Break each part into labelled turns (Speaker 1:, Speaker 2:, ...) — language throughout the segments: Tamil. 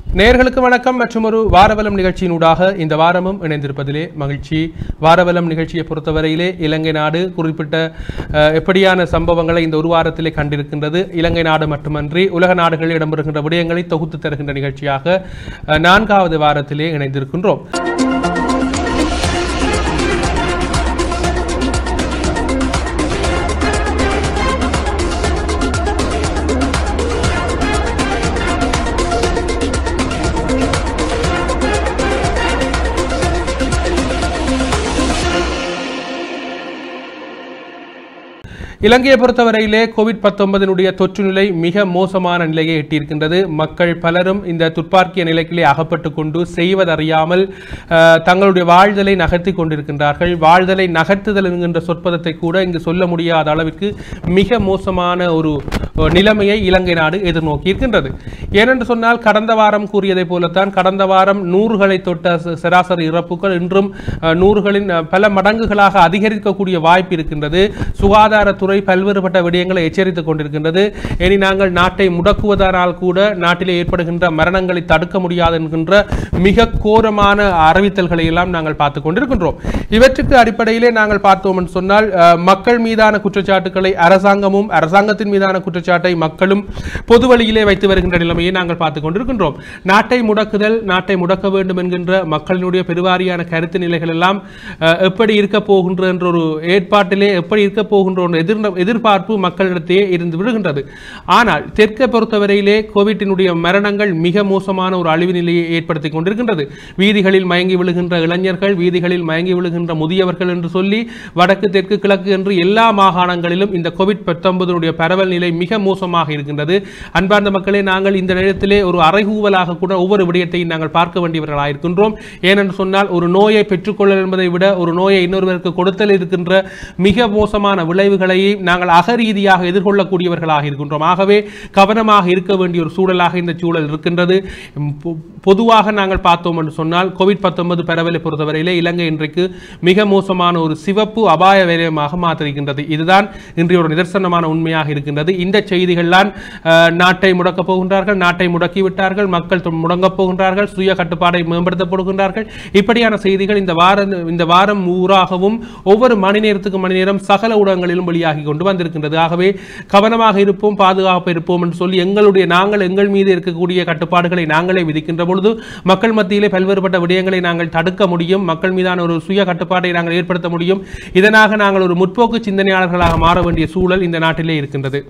Speaker 1: நேர்களுக்கு வணக்கம் மற்றும் ஒரு வாரவலம் நிகழ்ச்சியினூடாக இந்த வாரமும் இணைந்திருப்பதிலே மகிழ்ச்சி வாரவலம் நிகழ்ச்சியை பொறுத்தவரையிலே இலங்கை நாடு குறிப்பிட்ட அஹ், எப்படியான சம்பவங்களை இந்த ஒரு வாரத்திலே கண்டிருக்கின்றது இலங்கை நாடு மட்டுமன்றி உலக நாடுகளில் இடம்பெறுகின்ற விடயங்களை தொகுத்து தருகின்ற நிகழ்ச்சியாக அஹ், நான்காவது வாரத்திலே இணைந்திருக்கின்றோம் இலங்கையை பொறுத்தவரையிலே கோவிட் பத்தொன்பதினுடைய தொற்று நிலை மிக மோசமான நிலையை எட்டியிருக்கின்றது மக்கள் பலரும் இந்த துர்ப்பாக்கிய நிலைக்கிலே அகப்பட்டு கொண்டு செய்வதறியாமல் அஹ், தங்களுடைய வாழ்தலை நகர்த்தி கொண்டிருக்கின்றார்கள் வாழ்தலை நகர்த்துதல் என்கின்ற சொற்பதத்தை கூட இங்கு சொல்ல முடியாத அளவிற்கு மிக மோசமான ஒரு அஹ், நிலைமையை இலங்கை நாடு எதிர்நோக்கி இருக்கின்றது ஏனென்று சொன்னால் கடந்த வாரம் கூறியதைப் போலத்தான் கடந்த வாரம் நூறுகளை தொட்ட ச- சராசரி இறப்புகள் இன்றும் அஹ், நூறுகளின் அஹ், பல மடங்குகளாக அதிகரிக்கக்கூடிய வாய்ப்பு இருக்கின்றது சுகாதாரத்துறை பல்வேறுபட்ட விடயங்களை எச்சரித்துக் கொண்டிருக்கின்றது இனி நாங்கள் நாட்டை முடக்குவதனால் கூட நாட்டிலே ஏற்படுகின்ற மரணங்களை தடுக்க முடியாது என்கின்ற மிக கோரமான அறிவித்தல்களை எல்லாம் நாங்கள் பார்த்துக் கொண்டிருக்கின்றோம் இவற்றுக்கு அடிப்படையிலே நாங்கள் பார்த்தோம் என்று சொன்னால் அஹ், மக்கள் மீதான குற்றச்சாட்டுக்களை அரசாங்கமும் அரசாங்கத்தின் மீதான குற்றச்சாட்டை மக்களும் பொது வழியிலே வைத்து வருகின்ற நிலைமையை நாங்கள் பார்த்துக் கொண்டிருக்கின்றோம் நாட்டை முடக்குதல் நாட்டை முடக்க வேண்டும் என்கின்ற மக்களினுடைய பெருவாரியான கருத்து நிலைகள் எல்லாம் அஹ், எப்படி இருக்க போகின்ற என்ற ஒரு ஏற்பாட்டிலே எப்படி இருக்க போகின்ற ஒரு எதிர் எதிர்பார்ப்பு மக்களிடத்தே இருந்து விடுகின்றது ஆனால் தெற்கை பொறுத்தவரையிலே கோவிட்டினுடைய மரணங்கள் மிக மோசமான ஒரு அழிவு நிலையை ஏற்படுத்தி கொண்டிருக்கின்றது வீதிகளில் மயங்கி விழுகின்ற இளைஞர்கள் வீதிகளில் மயங்கி விழுகின்ற முதியவர்கள் என்று சொல்லி வடக்கு தெற்கு கிழக்கு என்று எல்லா மாகாணங்களிலும் இந்த கோவிட் பத்தொன்பதனுடைய பரவல் நிலை மிக மோசமாக இருக்கின்றது அன்பார்ந்த மக்களே நாங்கள் இந்த நேரத்திலே ஒரு அறைகூவலாக கூட ஒவ்வொரு விடயத்தையும் நாங்கள் பார்க்க வேண்டியவர்களாக இருக்கின்றோம் ஏனென்று சொன்னால் ஒரு நோயை பெற்றுக்கொள்ளல் என்பதை விட ஒரு நோயை இன்னொருவருக்கு கொடுத்தல் இருக்கின்ற மிக மோசமான விளைவுகளை நாங்கள் அகரீதியாக எதிர்கொள்ளக்கூடியவர்களாக இருக்கின்றோம் ஆகவே கவனமாக இருக்க வேண்டிய ஒரு சூழலாக இந்த சூழல் இருக்கின்றது உம், பொ- பொதுவாக நாங்கள் பார்த்தோம் என்று சொன்னால் கோவிட் பத்தொன்பது பரவலை பொறுத்தவரையிலே இலங்கை இன்றைக்கு மிக மோசமான ஒரு சிவப்பு அபாய வலயமாக மாற்றிருக்கின்றது இதுதான் இன்றைய ஒரு நிதர்சனமான உண்மையாக இருக்கின்றது இந்த செய்திகள்லாம் அஹ், நாட்டை முடக்கப் போகின்றார்கள் நாட்டை முடக்கிவிட்டார்கள் மக்கள் தொ- முடங்கப் போகின்றார்கள் சுய கட்டுப்பாடை மேம்படுத்தப் போகின்றார்கள் இப்படியான செய்திகள் இந்த வார இந்த வாரம் ஊராகவும் ஒவ்வொரு மணி நேரத்துக்கு மணி நேரம் சகல ஊடகங்களிலும் வெளியாகி கொண்டு வந்திருக்கின்றது ஆகவே கவனமாக இருப்போம் பாதுகாப்பு இருப்போம் என்று சொல்லி எங்களுடைய நாங்கள் எங்கள் மீது இருக்கக்கூடிய கட்டுப்பாடுகளை நாங்களே விதிக்கின்ற பொழுது மக்கள் மத்தியிலே பல்வேறுபட்ட விடயங்களை நாங்கள் தடுக்க முடியும் மக்கள் மீதான ஒரு சுய கட்டுப்பாட்டை நாங்கள் ஏற்படுத்த முடியும் இதனாக நாங்கள் ஒரு முற்போக்கு சிந்தனையாளர்களாக மாற வேண்டிய சூழல் இந்த நாட்டிலே இருக்கின்றது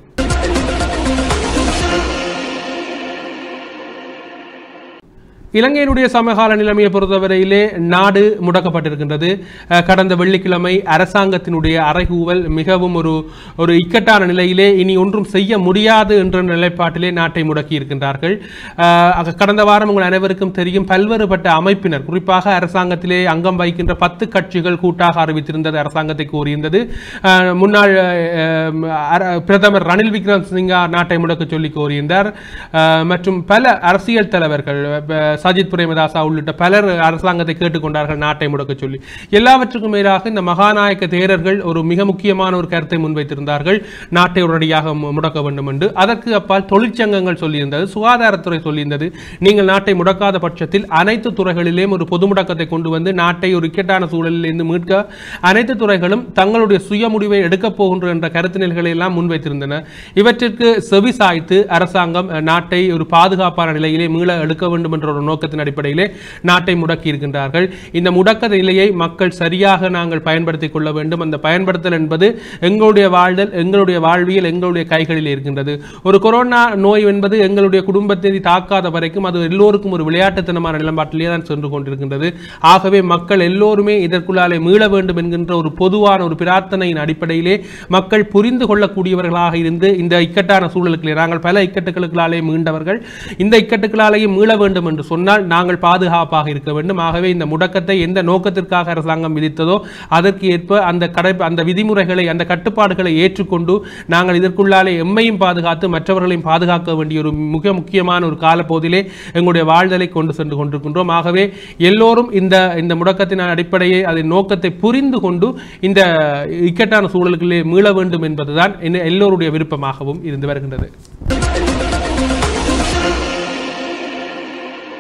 Speaker 1: இலங்கையினுடைய சமகால நிலைமையை பொறுத்தவரையிலே நாடு முடக்கப்பட்டிருக்கின்றது அஹ், கடந்த வெள்ளிக்கிழமை அரசாங்கத்தினுடைய அறைகூவல் மிகவும் ஒரு ஒரு இக்கட்டான நிலையிலே இனி ஒன்றும் செய்ய முடியாது என்ற நிலைப்பாட்டிலே நாட்டை முடக்கி இருக்கின்றார்கள் அஹ், அக- கடந்த வாரம் உங்கள் அனைவருக்கும் தெரியும் பல்வேறுபட்ட அமைப்பினர் குறிப்பாக அரசாங்கத்திலே அங்கம் வகிக்கின்ற பத்து கட்சிகள் கூட்டாக அறிவித்திருந்தது அரசாங்கத்தை கோரியிருந்தது அஹ், முன்னாள் அஹ், அர- பிரதமர் ரணில் விக்ரமசிங்கா நாட்டை முடக்க சொல்லி கோரியிருந்தார் அஹ், மற்றும் பல அரசியல் தலைவர்கள் அஹ், சஜித் பிரேமதாசா உள்ளிட்ட பலர் அரசாங்கத்தை கேட்டுக்கொண்டார்கள் நாட்டை முடக்க சொல்லி எல்லாவற்றுக்கும் மேலாக இந்த மகாநாயக்க தேரர்கள் ஒரு மிக முக்கியமான ஒரு கருத்தை முன்வைத்திருந்தார்கள் நாட்டை உடனடியாக மு- முடக்க வேண்டும் என்று அதற்கு அப்பால் தொழிற்சங்கங்கள் சொல்லியிருந்தது சுகாதாரத்துறை சொல்லியிருந்தது நீங்கள் நாட்டை முடக்காத பட்சத்தில் அனைத்து துறைகளிலேயும் ஒரு பொது முடக்கத்தை கொண்டு வந்து நாட்டை ஒரு இக்கட்டான சூழலில் இருந்து மீட்க அனைத்து துறைகளும் தங்களுடைய சுய முடிவை எடுக்கப் போகின்ற என்ற கருத்து நிலைகளை எல்லாம் முன்வைத்திருந்தன இவற்றிற்கு செவி சாய்த்து அரசாங்கம் அஹ், நாட்டை ஒரு பாதுகாப்பான நிலையிலே மீள எடுக்க வேண்டும் என்ற ஒரு நோக்கத்தின் அடிப்படையிலே நாட்டை முடக்கி இருக்கின்றார்கள் இந்த முடக்க நிலையை மக்கள் சரியாக நாங்கள் பயன்படுத்திக் கொள்ள வேண்டும் அந்த பயன்படுத்தல் என்பது எங்களுடைய வாழ்தல் எங்களுடைய வாழ்வியல் எங்களுடைய கைகளில் இருக்கின்றது ஒரு கொரோனா நோய் என்பது எங்களுடைய குடும்பத்தை தாக்காத வரைக்கும் அது எல்லோருக்கும் ஒரு விளையாட்டுத்தனமான நிலப்பாட்டிலே தான் சென்று கொண்டிருக்கின்றது ஆகவே மக்கள் எல்லோருமே இதற்குள்ளாலே மீள வேண்டும் என்கின்ற ஒரு பொதுவான ஒரு பிரார்த்தனையின் அடிப்படையிலே மக்கள் புரிந்து கொள்ளக்கூடியவர்களாக இருந்து இந்த இக்கட்டான சூழலுக்கு நாங்கள் பல இக்கட்டுகளுக்களாலே மீண்டவர்கள் இந்த இக்கட்டுகளாலேயும் மீள வேண்டும் என்று சொன்னால் நாங்கள் பாதுகாப்பாக இருக்க வேண்டும் ஆகவே இந்த முடக்கத்தை எந்த நோக்கத்திற்காக அரசாங்கம் விதித்ததோ அதற்கு ஏற்ப அந்த கடை அந்த விதிமுறைகளை அந்த கட்டுப்பாடுகளை ஏற்றுக்கொண்டு நாங்கள் இதற்குள்ளாலே எம்மையும் பாதுகாத்து மற்றவர்களையும் பாதுகாக்க வேண்டிய ஒரு மிக முக்கியமான ஒரு காலப்போதிலே எங்களுடைய வாழ்தலை கொண்டு சென்று கொண்டிருக்கின்றோம் ஆகவே எல்லோரும் இந்த இந்த முடக்கத்தின் அடிப்படையை அதன் நோக்கத்தை புரிந்து கொண்டு இந்த இக்கட்டான சூழல்களிலே மீள வேண்டும் என்பதுதான் என்ன- எல்லோருடைய விருப்பமாகவும் இருந்து வருகின்றது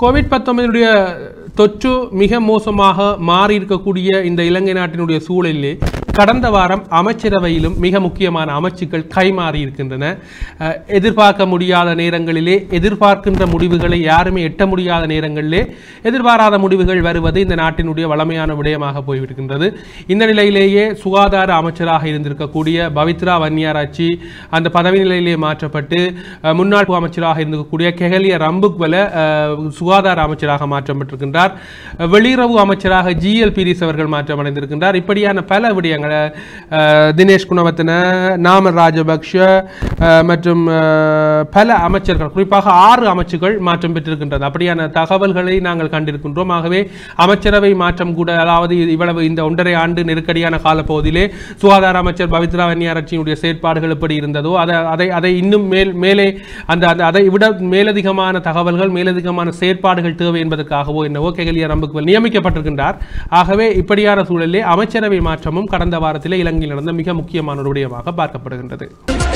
Speaker 1: கோவிட் பத்தொன்பதுடைய தொற்று மிக மோசமாக மாறி இருக்கக்கூடிய இந்த இலங்கை நாட்டினுடைய சூழலிலே கடந்த வாரம் அமைச்சரவையிலும் மிக முக்கியமான அமைச்சுக்கள் கைமாறி இருக்கின்றன அஹ், எதிர்பார்க்க முடியாத நேரங்களிலே எதிர்பார்க்கின்ற முடிவுகளை யாருமே எட்ட முடியாத நேரங்களிலே எதிர்பாராத முடிவுகள் வருவது இந்த நாட்டினுடைய வளமையான விடயமாக போய்விடுகின்றது இந்த நிலையிலேயே சுகாதார அமைச்சராக இருந்திருக்கக்கூடிய பவித்ரா வன்னியாராச்சி அந்த பதவி நிலையிலே மாற்றப்பட்டு அஹ், முன்னாள் அமைச்சராக இருந்திருக்கக்கூடிய கெஹலிய ரம்புக்வல அஹ், சுகாதார அமைச்சராக மாற்றப்பட்டிருக்கின்றார் அஹ், வெளியுறவு அமைச்சராக ஜிஎல் பீரிஸ் அவர்கள் மாற்றமடைந்திருக்கின்றார் இப்படியான பல விடயங்களை அஹ், தினேஷ் குணவர்த்தன நாம ராஜபக்ஷ அஹ், மற்றும் அஹ், பல அமைச்சர்கள் குறிப்பாக ஆறு அமைச்சுகள் மாற்றம் பெற்றிருக்கின்றது அப்படியான தகவல்களை நாங்கள் கண்டிருக்கின்றோம் ஆகவே அமைச்சரவை மாற்றம் கூட அதாவது இவ்வளவு இந்த ஒன்றரை ஆண்டு நெருக்கடியான காலப்பகுதியிலே சுகாதார அமைச்சர் பவித்ரா வன்னியாரட்சியினுடைய செயற்பாடுகள் எப்படி இருந்ததோ அதை அதை அதை இன்னும் மேல் மேலே அந்த அந்த அதை விட மேலதிகமான தகவல்கள் மேலதிகமான செயற்பாடுகள் தேவை என்பதற்காகவோ என்னவோ கெகலிய ரம்புக்குவல் நியமிக்கப்பட்டிருக்கின்றார் ஆகவே இப்படியான சூழலிலே அமைச்சரவை மாற்றமும் கடந்த வாரத்திலே இலங்கையில் நடந்த மிக முக்கியமான ஒரு விடயமாக பார்க்கப்படுகின்றது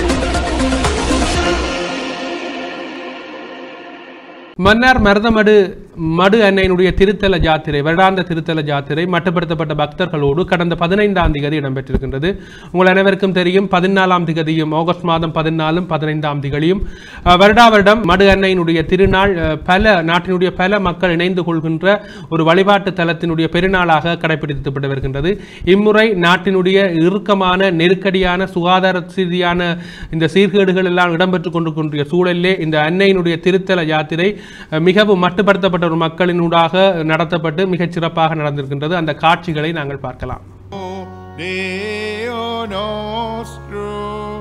Speaker 1: மன்னார் மருதமடு மடு அன்னையினுடைய திருத்தல ஜாத்திரை வருடாந்த திருத்தல ஜாத்திரை மட்டுப்படுத்தப்பட்ட பக்தர்களோடு கடந்த பதினைந்தாம் திகதி இடம்பெற்றிருக்கின்றது உங்கள் அனைவருக்கும் தெரியும் பதினாலாம் திகதியும் ஆகஸ்ட் மாதம் பதினாலும் பதினைந்தாம் திகதியும் அஹ், வருடா வருடம் மடு அன்னையினுடைய திருநாள் அஹ், பல நாட்டினுடைய பல மக்கள் இணைந்து கொள்கின்ற ஒரு வழிபாட்டு தலத்தினுடைய பெருநாளாக கடைபிடிக்கப்பட்டு வருகின்றது இம்முறை நாட்டினுடைய இறுக்கமான நெருக்கடியான சுகாதார ரீதியான இந்த சீர்கேடுகள் எல்லாம் இடம்பெற்றுக் கொண்டிருக்கின்ற சூழலிலே இந்த அன்னையினுடைய திருத்தல யாத்திரை அஹ், மிகவும் மட்டுப்படுத்தப்பட்ட ஒரு மக்களினூடாக நடத்தப்பட்டு மிகச் சிறப்பாக நடந்திருக்கின்றது அந்த காட்சிகளை நாங்கள் பார்க்கலாம்
Speaker 2: Deo nostrum.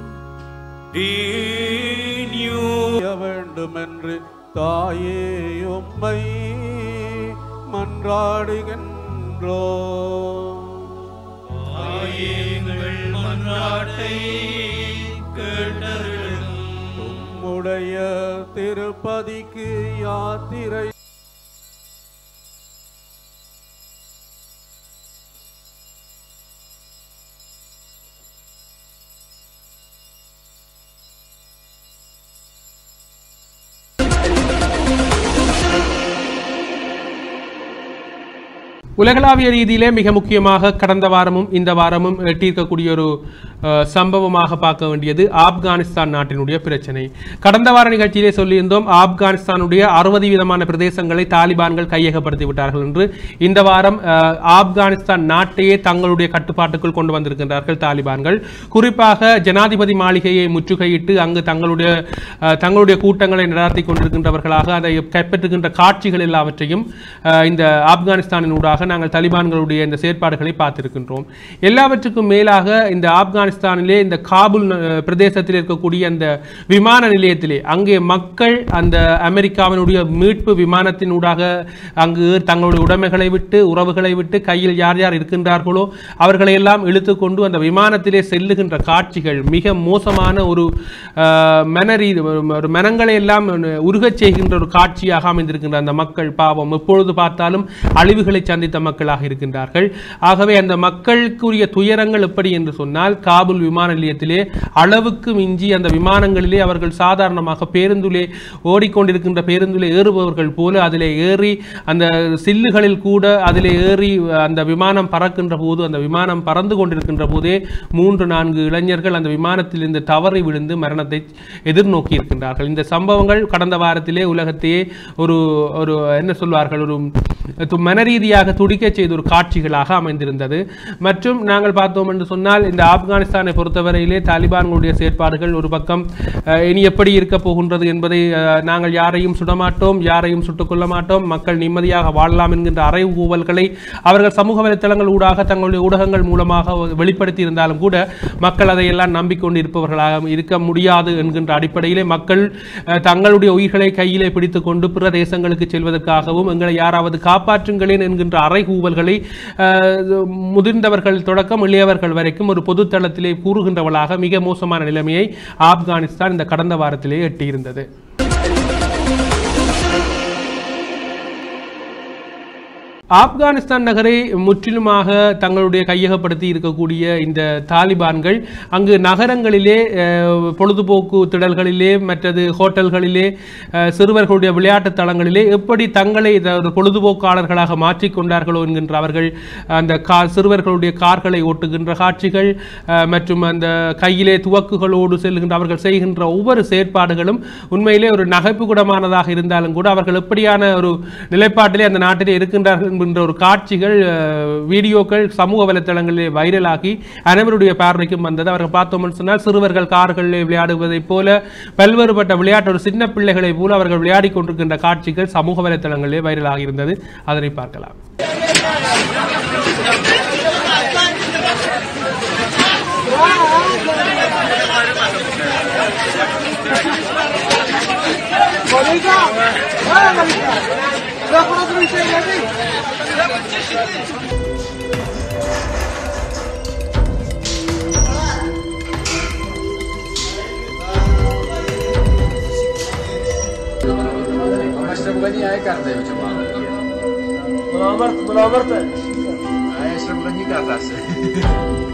Speaker 3: செய்ய வேண்டுமென்று தாயே உம்மை மன்றாடுகின்றோ உம்முடைய திருப்பதிக்கு யாத்திரை
Speaker 1: உலகளாவிய ரீதியிலே மிக முக்கியமாக கடந்த வாரமும் இந்த வாரமும் எட்டியிருக்கக்கூடிய ஒரு அஹ், சம்பவமாக பார்க்க வேண்டியது ஆப்கானிஸ்தான் நாட்டினுடைய பிரச்சனை கடந்த வார நிகழ்ச்சியிலே சொல்லியிருந்தோம் ஆப்கானிஸ்தானுடைய அறுபது விதமான பிரதேசங்களை தாலிபான்கள் கையகப்படுத்தி விட்டார்கள் என்று இந்த வாரம் அஹ், ஆப்கானிஸ்தான் நாட்டையே தங்களுடைய கட்டுப்பாட்டுக்குள் கொண்டு வந்திருக்கின்றார்கள் தாலிபான்கள் குறிப்பாக ஜனாதிபதி மாளிகையை முற்றுகையிட்டு அங்கு தங்களுடைய அஹ், தங்களுடைய கூட்டங்களை நடத்தி கொண்டிருக்கின்றவர்களாக அதை கைப்பற்றுகின்ற காட்சிகள் எல்லாவற்றையும் அஹ், இந்த ஆப்கானிஸ்தானினூடாக நாங்கள் தலிபான்களுடைய இந்த செயற்பாடுகளை பார்த்திருக்கின்றோம் எல்லாவற்றுக்கும் மேலாக இந்த ஆப்கானிஸ்தானிலே இந்த காபூல் அஹ், பிரதேசத்தில் இருக்கக்கூடிய அந்த விமான நிலையத்திலே அங்கே மக்கள் அந்த அமெரிக்காவினுடைய மீட்பு விமானத்தினூடாக அங்கு தங்களுடைய உடைமைகளை விட்டு உறவுகளை விட்டு கையில் யார் யார் இருக்கின்றார்களோ அவர்களை எல்லாம் இழுத்து கொண்டு அந்த விமானத்திலே செல்லுகின்ற காட்சிகள் மிக மோசமான ஒரு அஹ், மனரீ ஒரு மனங்களை எல்லாம் உருகச் செய்கின்ற ஒரு காட்சியாக அமைந்திருக்கின்ற அந்த மக்கள் பாவம் எப்பொழுது பார்த்தாலும் அழிவுகளை சந்தித்த மக்களாக இருக்கின்றார்கள் ஆகவே அந்த மக்களுக்குரிய துயரங்கள் எப்படி என்று சொன்னால் காபூல் விமான நிலையத்திலே அளவுக்கு மிஞ்சி அந்த விமானங்களிலே அவர்கள் சாதாரணமாக பேருந்திலே ஓடிக்கொண்டிருக்கின்ற பேருந்திலே ஏறுபவர்கள் போல அதிலே ஏறி அந்த சில்லுகளில் கூட அதிலே ஏறி அந்த விமானம் பறக்கின்ற போது அந்த விமானம் பறந்து கொண்டிருக்கின்ற போதே மூன்று நான்கு இளைஞர்கள் அந்த விமானத்தில் இருந்து தவறி விழுந்து மரணத்தை எதிர்நோக்கி இருக்கின்றார்கள் இந்த சம்பவங்கள் கடந்த வாரத்திலே உலகத்தையே ஒரு ஒரு என்ன சொல்வார்கள் ஒரு து- மனரீதியாக துடிக்கச் செய்த ஒரு காட்சிகளாக அமைந்திருந்தது மற்றும் நாங்கள் பார்த்தோம் என்று சொன்னால் இந்த ஆப்கானிஸ்தானை பொறுத்தவரையிலே தாலிபான்களுடைய செயற்பாடுகள் ஒரு பக்கம் அஹ், இனி எப்படி இருக்க போகின்றது என்பதை அஹ், நாங்கள் யாரையும் சுடமாட்டோம் யாரையும் சுட்டுக் கொள்ள மாட்டோம் மக்கள் நிம்மதியாக வாழலாம் என்கின்ற அறைகூவல்களை அவர்கள் சமூக வலைத்தளங்கள் ஊடாக தங்களுடைய ஊடகங்கள் மூலமாக வெளிப்படுத்தி இருந்தாலும் கூட மக்கள் அதையெல்லாம் நம்பிக்கொண்டு இருப்பவர்களாக இருக்க முடியாது என்கின்ற அடிப்படையிலே மக்கள் அஹ், தங்களுடைய உயிர்களை கையிலே பிடித்துக்கொண்டு பிற தேசங்களுக்கு செல்வதற்காகவும் எங்களை யாராவது காப்பாற்றுங்களேன் என்கின்ற அறைகூவல்களை அஹ், முதிர்ந்தவர்கள் தொடக்கம் இளையவர்கள் வரைக்கும் ஒரு பொதுத்தளத்திலே கூறுகின்றவளாக மிக மோசமான நிலைமையை ஆப்கானிஸ்தான் இந்த கடந்த வாரத்திலே எட்டியிருந்தது ஆப்கானிஸ்தான் நகரை முற்றிலுமாக தங்களுடைய கையகப்படுத்தி இருக்கக்கூடிய இந்த தாலிபான்கள் அங்கு நகரங்களிலே அஹ், பொழுதுபோக்கு திடல்களிலே மற்றது ஹோட்டல்களிலே அஹ், சிறுவர்களுடைய விளையாட்டு தளங்களிலே எப்படி தங்களை இத ஒரு பொழுதுபோக்காளர்களாக மாற்றிக்கொண்டார்களோ என்கின்ற அவர்கள் அந்த கா சிறுவர்களுடைய கார்களை ஓட்டுகின்ற காட்சிகள் அஹ், மற்றும் அந்த கையிலே துவக்குகளோடு செல்கின்ற அவர்கள் செய்கின்ற ஒவ்வொரு செயற்பாடுகளும் உண்மையிலே ஒரு நகைப்புகுடமானதாக இருந்தாலும் கூட அவர்கள் எப்படியான ஒரு நிலைப்பாட்டிலே அந்த நாட்டிலே இருக்கின்றார்கள் என்கின்ற ஒரு காட்சிகள் அஹ், வீடியோக்கள் சமூக வலைத்தளங்களிலே வைரலாகி அனைவருடைய பார்வைக்கும் வந்தது அவர்கள் பார்த்தோம்னு சொன்னால் சிறுவர்கள் கார்களில் விளையாடுவதைப் போல பல்வேறுபட்ட விளையாட்டு ஒரு சின்ன பிள்ளைகளைப் போல அவர்கள் விளையாடிக் கொண்டிருக்கின்ற காட்சிகள் சமூக வலைத்தளங்களிலே வைரலாகி இருந்தது அதனை பார்க்கலாம்
Speaker 4: مشرب غنی آیا کرده हो चुका
Speaker 5: बराबर बराबर पे
Speaker 4: आया मशरब غنی करता से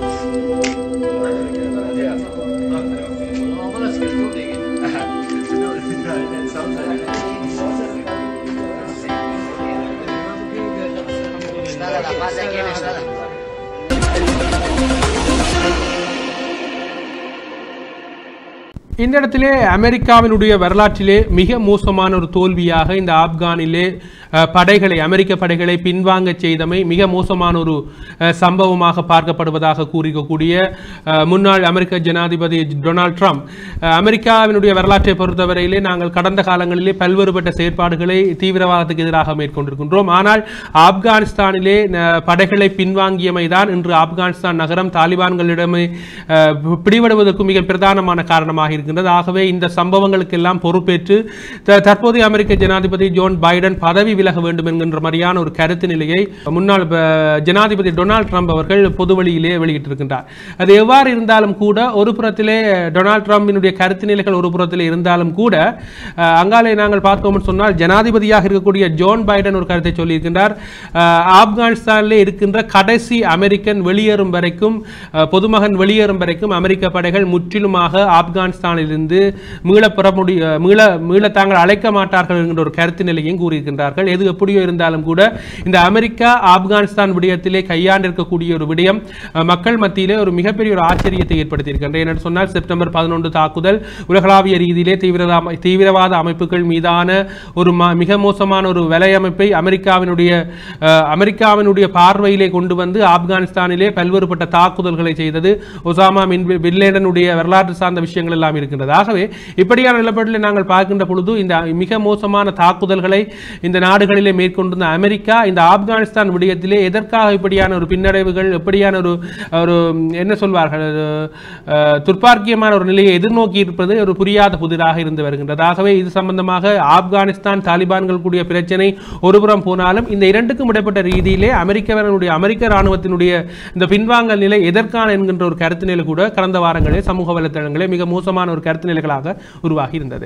Speaker 1: இந்த இடத்திலே அமெரிக்காவினுடைய வரலாற்றிலே மிக மோசமான ஒரு தோல்வியாக இந்த ஆப்கானிலே அஹ், படைகளை அமெரிக்க படைகளை பின்வாங்க செய்தமை மிக மோசமான ஒரு அஹ், சம்பவமாக பார்க்கப்படுவதாக கூறிக்கக்கூடிய அஹ், முன்னாள் அமெரிக்க ஜனாதிபதி டொனால்ட் ட்ரம்ப் அஹ், அமெரிக்காவினுடைய வரலாற்றை பொறுத்தவரையிலே நாங்கள் கடந்த காலங்களிலே பல்வேறுபட்ட செயற்பாடுகளை தீவிரவாதத்துக்கு எதிராக மேற்கொண்டிருக்கின்றோம் ஆனால் ஆப்கானிஸ்தானிலே அஹ், படைகளை பின்வாங்கியமைதான் இன்று ஆப்கானிஸ்தான் நகரம் தாலிபான்களிடமே அஹ், பிடிபடுவதற்கு மிக பிரதானமான காரணமாக இருக்கின்றது ஆகவே இந்த சம்பவங்களுக்கெல்லாம் பொறுப்பேற்று த- தற்போதைய அமெரிக்க ஜனாதிபதி ஜோன் பைடன் பதவி விலக வேண்டும் என்கின்ற மாதிரியான ஒரு கருத்து நிலையை முன்னாள் ப- ஜனாதிபதி டொனால்ட் ட்ரம்ப் அவர்கள் பொது வழியிலே வெளியிட்டிருக்கின்றார் அது எவ்வாறு இருந்தாலும் கூட ஒரு புறத்திலே டொனால்ட் ட்ரம்பினுடைய கருத்து நிலைகள் ஒரு புறத்திலே இருந்தாலும் கூட அஹ், அங்காலே நாங்கள் பார்த்தோம்னு சொன்னால் ஜனாதிபதியாக இருக்கக்கூடிய ஜோன் பைடன் ஒரு கருத்தை சொல்லியிருக்கின்றார் அஹ், ஆப்கானிஸ்தானிலே இருக்கின்ற கடைசி அமெரிக்கன் வெளியேறும் வரைக்கும் அஹ், பொதுமகன் வெளியேறும் வரைக்கும் அமெரிக்க படைகள் முற்றிலுமாக ஆப்கானிஸ்தானிலிருந்து மீள பெற முடிய மீள மீள தாங்கள் அழைக்க மாட்டார்கள் என்கிற ஒரு கருத்து நிலையும் கூறியிருக்கின்றார்கள் எது எப்படியோ இருந்தாலும் கூட இந்த அமெரிக்கா ஆப்கானிஸ்தான் விடயத்திலே கையாண்டிருக்கக்கூடிய ஒரு விடயம் அஹ், மக்கள் மத்தியிலே ஒரு மிகப்பெரிய ஒரு ஆச்சரியத்தை ஏற்படுத்தியிருக்கின்றது என்னென்னு சொன்னால் செப்டம்பர் பதினொன்று தாக்குதல் உலகளாவிய ரீதியிலே தீவிரவா தீவிரவாத அமைப்புகள் மீதான ஒரு ம- மிக மோசமான ஒரு வலையமைப்பை அமெரிக்காவினுடைய அஹ், அமெரிக்காவினுடைய பார்வையிலே கொண்டு வந்து ஆப்கானிஸ்தானிலே பல்வேறுபட்ட தாக்குதல்களை செய்தது ஒசாமா மின் பின்லேடனுடைய வரலாற்று சார்ந்த விஷயங்கள் எல்லாம் இருக்கின்றது ஆகவே இப்படியான நிலப்பாட்டில் நாங்கள் பார்க்கின்ற பொழுது இந்த மிக மோசமான தாக்குதல்களை இந்த நாடுகளிலே மேற்கொண்டிருந்த அமெரிக்கா இந்த ஆப்கானிஸ்தான் விடயத்திலே எதற்காக இப்படியான ஒரு பின்னடைவுகள் எப்படியான ஒரு ஒரு என்ன சொல்வார்கள் ஒரு, அஹ், துர்ப்பாக்கியமான ஒரு நிலையை எதிர்நோக்கி இருப்பது ஒரு புரியாத புதிராக இருந்து வருகின்றது ஆகவே இது சம்பந்தமாக ஆப்கானிஸ்தான் தாலிபான்கள் கூடிய பிரச்சனை ஒருபுறம் போனாலும் இந்த இரண்டுக்கும் இடைப்பட்ட ரீதியிலே அமெரிக்கவனுடைய அமெரிக்க ராணுவத்தினுடைய இந்த பின்வாங்கல் நிலை எதற்கான என்கின்ற ஒரு கருத்து நிலை கூட கடந்த வாரங்களில் சமூக வலைத்தளங்களே மிக மோசமான ஒரு கருத்து நிலைகளாக உருவாகி இருந்தது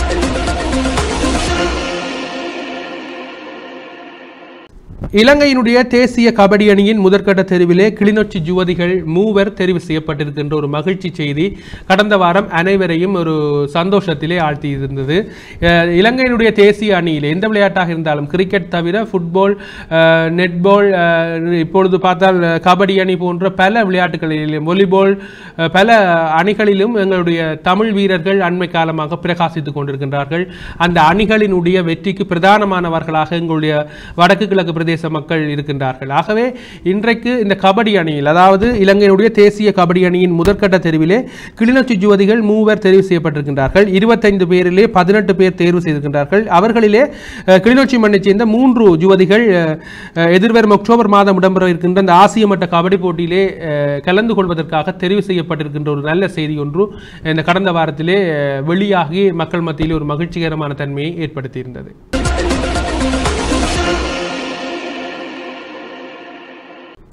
Speaker 1: இலங்கையினுடைய தேசிய கபடி அணியின் முதற்கட்ட தெரிவிலே கிளிநொச்சி ஜுவதிகள் மூவர் தெரிவு செய்யப்பட்டிருக்கின்ற ஒரு மகிழ்ச்சி செய்தி கடந்த வாரம் அனைவரையும் ஒரு சந்தோஷத்திலே ஆழ்த்தி இருந்தது அஹ் இலங்கையினுடைய தேசிய அணியிலே எந்த விளையாட்டாக இருந்தாலும் கிரிக்கெட் தவிர ஃபுட்பால் அஹ் நெட்பால் அஹ் இப்பொழுது பார்த்தால் அஹ் கபடி அணி போன்ற பல விளையாட்டுகளிலும் வாலிபால் அஹ் பல அணிகளிலும் எங்களுடைய தமிழ் வீரர்கள் அண்மை காலமாக பிரகாசித்துக் கொண்டிருக்கின்றார்கள் அந்த அணிகளினுடைய வெற்றிக்கு பிரதானமானவர்களாக எங்களுடைய வடக்கு கிழக்கு பிரதேச மக்கள் இருக்கின்றார்கள் ஆகவே இன்றைக்கு இந்த கபடி அணியில் அதாவது இலங்கையினுடைய தேசிய கபடி அணியின் முதற்கட்ட தெரிவிலே கிளிநொச்சி ஜுவதிகள் மூவர் தெரிவு செய்யப்பட்டிருக்கின்றார்கள் இருபத்தைந்து பேரிலே பதினெட்டு பேர் தேர்வு செய்திருக்கின்றார்கள் அவர்களிலே அஹ், கிளிநொச்சி மண்ணைச் சேர்ந்த மூன்று ஜுவதிகள் அஹ், அஹ், எதிர்வரும் அக்டோபர் மாதம் இடம்பெற இருக்கின்ற இந்த ஆசிய மட்ட கபடி போட்டியிலே அஹ், கலந்து கொள்வதற்காக தெரிவு செய்யப்பட்டிருக்கின்ற ஒரு நல்ல செய்தி ஒன்று இந்த கடந்த வாரத்திலே அஹ், வெளியாகி மக்கள் மத்தியில் ஒரு மகிழ்ச்சிகரமான தன்மையை ஏற்படுத்தியிருந்தது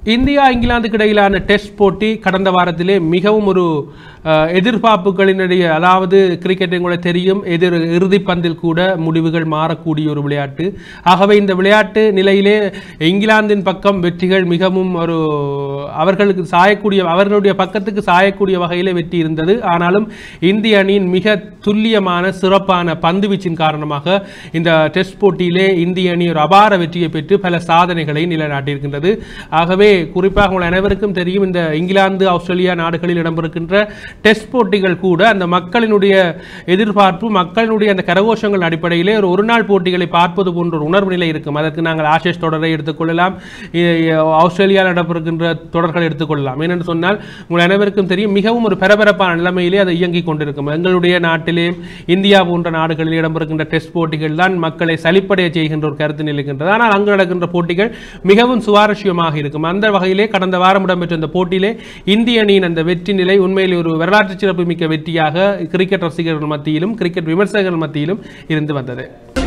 Speaker 1: இந்தியா இங்கிலாந்துக்கு இடையிலான டெஸ்ட் போட்டி கடந்த வாரத்திலே மிகவும் ஒரு அஹ், எதிர்பார்ப்புகளினுடைய அதாவது கிரிக்கெட் உங்களுக்கு தெரியும் எதிர் இறுதிப் பந்தில் கூட முடிவுகள் மாறக்கூடிய ஒரு விளையாட்டு ஆகவே இந்த விளையாட்டு நிலையிலே இங்கிலாந்தின் பக்கம் வெற்றிகள் மிகவும் ஒரு அவர்களுக்கு சாயக்கூடிய அவர்களுடைய பக்கத்துக்கு சாயக்கூடிய வகையிலே வெற்றி இருந்தது ஆனாலும் இந்திய அணியின் மிக துல்லியமான சிறப்பான பந்துவீச்சின் காரணமாக இந்த டெஸ்ட் போட்டியிலே இந்திய அணி ஒரு அபார வெற்றியை பெற்று பல சாதனைகளை நிலைநாட்டியிருக்கின்றது ஆகவே குறிப்பாக உங்கள் அனைவருக்கும் தெரியும் இந்த இங்கிலாந்து ஆஸ்திரேலியா நாடுகளில் இடம்பெறுகின்ற டெஸ்ட் போட்டிகள் கூட அந்த மக்களினுடைய எதிர்பார்ப்பு மக்களினுடைய அந்த கரகோஷங்கள் அடிப்படையிலே ஒரு ஒரு நாள் போட்டிகளை பார்ப்பது போன்ற ஒரு உணர்வு நிலை இருக்கும் அதற்கு நாங்கள் ஆஷேஷ் தொடரை எடுத்துக்கொள்ளலாம் இ- இ- ஆஸ்திரேலியாவில் இடம்பெறுகின்ற தொடர்கள் எடுத்துக்கொள்ளலாம் ஏனென்று சொன்னால் உங்கள் அனைவருக்கும் தெரியும் மிகவும் ஒரு பரபரப்பான நிலைமையிலே அது இயங்கிக் கொண்டிருக்கும் எங்களுடைய நாட்டிலே இந்தியா போன்ற நாடுகளில் இடம்பெறுகின்ற டெஸ்ட் போட்டிகள் தான் மக்களை சலிப்படைய செய்கின்ற ஒரு கருத்து நிலைக்கின்றது ஆனால் அங்கு நடக்கின்ற போட்டிகள் மிகவும் சுவாரஸ்யமாக இருக்கும் அந்த வகையிலே கடந்த வாரம் இடம்பெற்ற இந்த போட்டியிலே இந்திய அணியின் அந்த வெற்றி நிலை உண்மையில் ஒரு வரலாற்று சிறப்புமிக்க வெற்றியாக கிரிக்கெட் ரசிகர்கள் மத்தியிலும் கிரிக்கெட் விமர்சகர்கள் மத்தியிலும் இருந்து வந்தது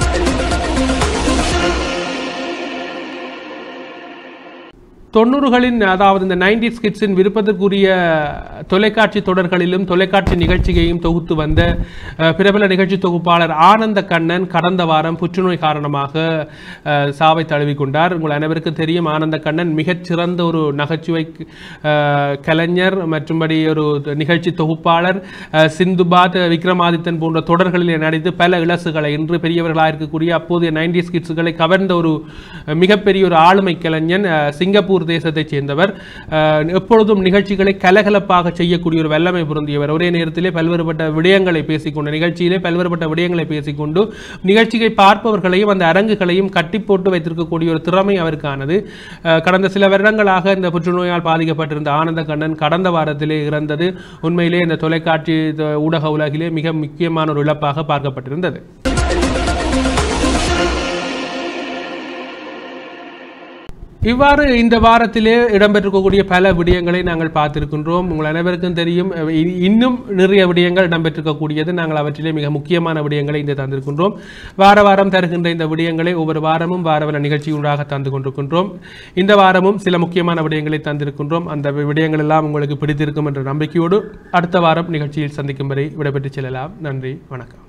Speaker 1: தொண்ணூறுகளின் அதாவது இந்த நைன்டி ஸ்கிட்ஸின் விருப்பத்திற்குரிய தொலைக்காட்சி தொடர்களிலும் தொலைக்காட்சி நிகழ்ச்சியையும் தொகுத்து வந்த அஹ், பிரபல நிகழ்ச்சி தொகுப்பாளர் ஆனந்த கண்ணன் கடந்த வாரம் புற்றுநோய் காரணமாக அஹ், சாவை தழுவிக்கொண்டார் உங்கள் அனைவருக்கும் தெரியும் ஆனந்த கண்ணன் மிகச்சிறந்த ஒரு நகைச்சுவை அஹ், கலைஞர் மற்றும்படி ஒரு நிகழ்ச்சி தொகுப்பாளர் அஹ், சிந்துபாத் விக்ரமாதித்தன் போன்ற தொடர்களில் நடித்து பல இலசுகளை இன்று பெரியவர்களாக இருக்கக்கூடிய அப்போதைய நைன்டி ஸ்கிட்ஸுகளை கவர்ந்த ஒரு அஹ், மிகப்பெரிய ஒரு ஆளுமை கலைஞன் அஹ், சிங்கப்பூர் தேசத்தைச் சேர்ந்தவர் அஹ், எப்பொழுதும் நிகழ்ச்சிகளை கலகலப்பாக செய்யக்கூடிய ஒரு வல்லமை பொருந்தியவர் ஒரே நேரத்திலே பல்வேறுபட்ட விடயங்களை பேசிக்கொண்டு நிகழ்ச்சியிலே பல்வேறுபட்ட விடயங்களை பேசிக்கொண்டு நிகழ்ச்சியை பார்ப்பவர்களையும் அந்த அரங்குகளையும் கட்டி போட்டு வைத்திருக்கக்கூடிய ஒரு திறமை அவருக்கானது அஹ், கடந்த சில வருடங்களாக இந்த புற்றுநோயால் பாதிக்கப்பட்டிருந்த ஆனந்த கண்ணன் கடந்த வாரத்திலே இறந்தது உண்மையிலே இந்த தொலைக்காட்சி த- ஊடக உலகிலே மிக முக்கியமான ஒரு இழப்பாக பார்க்கப்பட்டிருந்தது இவ்வாறு இந்த வாரத்திலே இடம்பெற்றிருக்கக்கூடிய பல விடயங்களை நாங்கள் பார்த்திருக்கின்றோம் உங்கள் அனைவருக்கும் தெரியும் அஹ் இ- இன்னும் நிறைய விடயங்கள் இடம்பெற்றிருக்கக்கூடியது நாங்கள் அவற்றிலே மிக முக்கியமான விடயங்களை இன்று தந்திருக்கின்றோம் வார வாரம் தருகின்ற இந்த விடயங்களை ஒவ்வொரு வாரமும் வாரவர நிகழ்ச்சியூடாக தந்து கொண்டிருக்கின்றோம் இந்த வாரமும் சில முக்கியமான விடயங்களை தந்திருக்கின்றோம் அந்த விடயங்கள் எல்லாம் உங்களுக்கு பிடித்திருக்கும் என்ற நம்பிக்கையோடு அடுத்த வாரம் நிகழ்ச்சியில் சந்திக்கும் வரை விடைபெற்று செல்லலாம் நன்றி வணக்கம்